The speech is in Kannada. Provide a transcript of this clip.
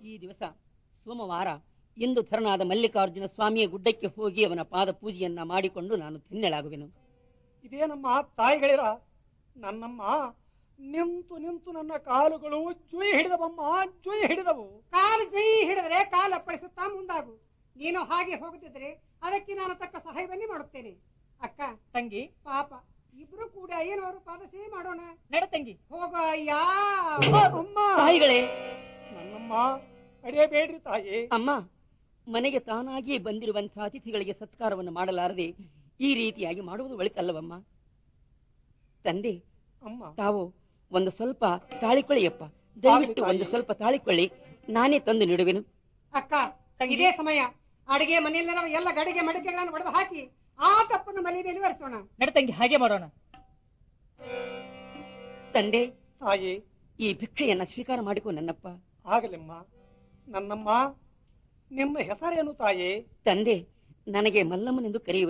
ಈ ದಿವಸ ಸೋಮವಾರ ಇಂದು ಧರನಾದ ಮಲ್ಲಿಕಾರ್ಜುನ ಸ್ವಾಮಿಯ ಗುಡ್ಡಕ್ಕೆ ಹೋಗಿ ಅವನ ಪಾದ ಪೂಜೆಯನ್ನ ಮಾಡಿಕೊಂಡು ನಾನು ಧನ್ಯಳಾಗುವೆನು ಇದೇನಮ್ಮ ತಾಯಿಗಳಿರ ನನ್ನಮ್ಮ ನಿಂತು ನಿಂತು ನನ್ನ ಕಾಲುಗಳು ಜುಯಿ ಹಿಡಿದವಮ್ಮ ಜುಯಿ ಹಿಡಿದವು ಕಾಲು ಜೈ ಹಿಡಿದ್ರೆ ಕಾಲು ಅಪ್ಪಳಿಸುತ್ತಾ ಮುಂದಾಗು ನೀನು ಹಾಗೆ ಹೋಗುತ್ತಿದ್ರೆ ಅದಕ್ಕೆ ನಾನು ತಕ್ಕ ಸಹಾಯವನ್ನೇ ಮಾಡುತ್ತೇನೆ ಅಕ್ಕ ತಂಗಿ ಪಾಪ ಇಬ್ರು ಕೂಡ ಏನವರು ಪಾದಸೇವೆ ಮಾಡೋಣ ನಡ ತಂಗಿ ಹೋಗೋ ಅಯ್ಯ ಅಮ್ಮ ತಾಯಿಗಳೇ ನನ್ನಮ್ಮ ಅಡಿಯಬೇಡ್ರಿ ತಾಯಿ ಅಮ್ಮ ಮನೆಗೆ ತಾನಾಗಿ ಬಂದಿರುವಂತಹ ಅತಿಥಿಗಳಿಗೆ ಸತ್ಕಾರವನ್ನು ಮಾಡಲಾರದೆ ಈ ರೀತಿಯಾಗಿ ಮಾಡುವುದು ಒಳಿತಲ್ಲವಮ್ಮ ತಂದೆ ಅಮ್ಮ ತಾವು ಒಂದು ಸ್ವಲ್ಪ ತಾಳಿಕೊಳ್ಳಿಯಪ್ಪ ದಯವಿಟ್ಟು ತಾಯಿ. ಒಂದು ಸ್ವಲ್ಪ ತಾಳಿಕೊಳ್ಳಿ ನಾನೇ ತಂದು ನೀಡುವೆನು ಅಕ್ಕ ಇದೇ ಸಮಯ ಅಡಿಗೆ ಮನೆಯಲ್ಲಿರೋ ಎಲ್ಲ ಗಡಿಗೆ ಮಡಿಕೆಗಳನ್ನು ಒಡೆದು ಹಾಕಿ ಆ ತಪ್ಪನ್ನು ಮನೆ ಮೇಲೆ ಒರೆಸೋಣ ನಡ ತಂಗಿ ಹಾಗೆ ಮಾಡೋಣ ತಂದೆ ತಾಯಿ ಈ ಭಿಕ್ಷೆಯನ್ನ ಸ್ವೀಕಾರ ಮಾಡಿಕೊ ನನ್ನಪ್ಪ ಆಗಲಿಮ್ಮ ನನ್ನಮ್ಮ ನಿಮ್ಮ ಹೆಸರೇನು ತಾಯಿ ತಂದೆ ನನಗೆ ಮಲ್ಲಮ್ಮನೆಂದು ಕರೆಯುವ